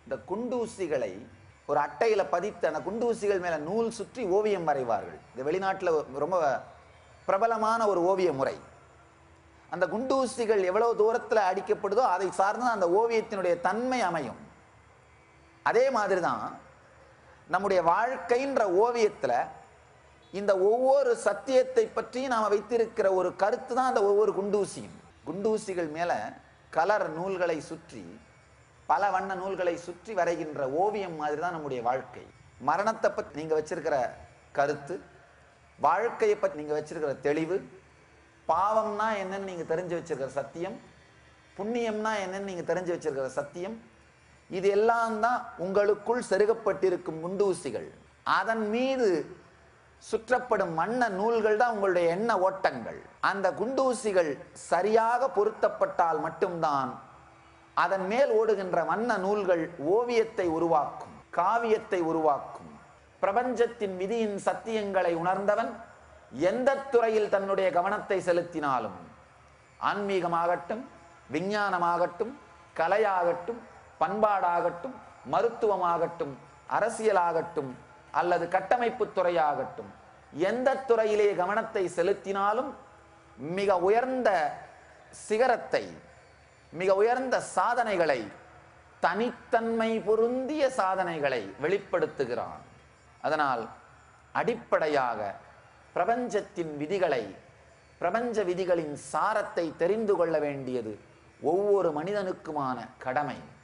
இந்த குண்டூசிகளை ஒரு அட்டையில் பதித்து அந்த குண்டூசிகள் மேலே நூல் சுற்றி ஓவியம் வரைவார்கள் இது வெளிநாட்டில் ரொம்ப பிரபலமான ஒரு ஓவிய முறை அந்த குண்டூசிகள் எவ்வளவு தூரத்தில் அடிக்கப்படுதோ அதை சார்ந்து அந்த ஓவியத்தினுடைய தன்மை அமையும் அதே மாதிரி தான் நம்முடைய வாழ்க்கைன்ற ஓவியத்தில் இந்த ஒவ்வொரு சத்தியத்தை பற்றி நாம் வைத்திருக்கிற ஒரு கருத்து தான் அந்த ஒவ்வொரு குண்டூசியும் குண்டூசிகள் மேலே கலர் நூல்களை சுற்றி பல வண்ண நூல்களை சுற்றி வரைகின்ற ஓவியம் மாதிரி தான் நம்முடைய வாழ்க்கை மரணத்தை பற்றி நீங்கள் வச்சிருக்கிற கருத்து வாழ்க்கையை பற்றி நீங்கள் வச்சிருக்கிற தெளிவு பாவம்னா என்னன்னு நீங்கள் தெரிஞ்சு வச்சிருக்கிற சத்தியம் புண்ணியம்னா என்னன்னு நீங்கள் தெரிஞ்சு வச்சிருக்கிற சத்தியம் இது எல்லாம் தான் உங்களுக்குள் செருகப்பட்டிருக்கும் குண்டூசிகள் அதன் மீது சுற்றப்படும் வண்ண நூல்கள் தான் உங்களுடைய எண்ண ஓட்டங்கள் அந்த குண்டூசிகள் சரியாக பொருத்தப்பட்டால் மட்டும்தான் அதன் மேல் ஓடுகின்ற வண்ண நூல்கள் ஓவியத்தை உருவாக்கும் காவியத்தை உருவாக்கும் பிரபஞ்சத்தின் விதியின் சத்தியங்களை உணர்ந்தவன் எந்த துறையில் தன்னுடைய கவனத்தை செலுத்தினாலும் ஆன்மீகமாகட்டும் விஞ்ஞானமாகட்டும் கலையாகட்டும் பண்பாடாகட்டும் மருத்துவமாகட்டும் அரசியலாகட்டும் அல்லது கட்டமைப்பு துறையாகட்டும் எந்த துறையிலே கவனத்தை செலுத்தினாலும் மிக உயர்ந்த சிகரத்தை மிக உயர்ந்த சாதனைகளை தனித்தன்மை பொருந்திய சாதனைகளை வெளிப்படுத்துகிறான் அதனால் அடிப்படையாக பிரபஞ்சத்தின் விதிகளை பிரபஞ்ச விதிகளின் சாரத்தை தெரிந்து கொள்ள வேண்டியது ஒவ்வொரு மனிதனுக்குமான கடமை